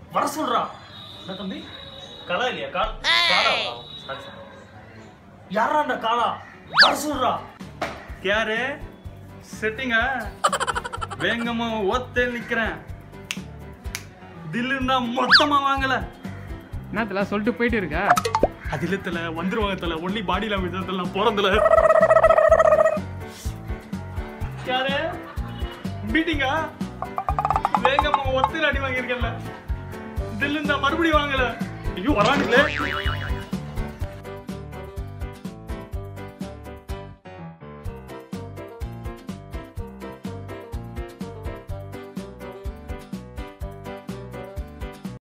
வர சொல்றா என்ன தம்பி கலா இல்லையா கால் காலா சாரி சார் யாரா அந்த காலா வர சொல்றா யாரு செட்டிங்க வேங்கமா ஓத்தே நிக்கிறேன் தில்லுன்னா மொத்தமா வாங்கல என்னத்துல சொல்லிட்டு போயிட்டு இருக்கா அதிலத்துல வந்துருவாங்க தல ஒன்லி பாடி லாங்குவேஜ் நான் பிறந்தல யாரு பீட்டிங்க வேங்கம்மா ஒத்தையில அடி வாங்கியிருக்கேன்ல தில்லுன்னா மறுபடியும் வாங்கல ஐயோ வரானுங்களே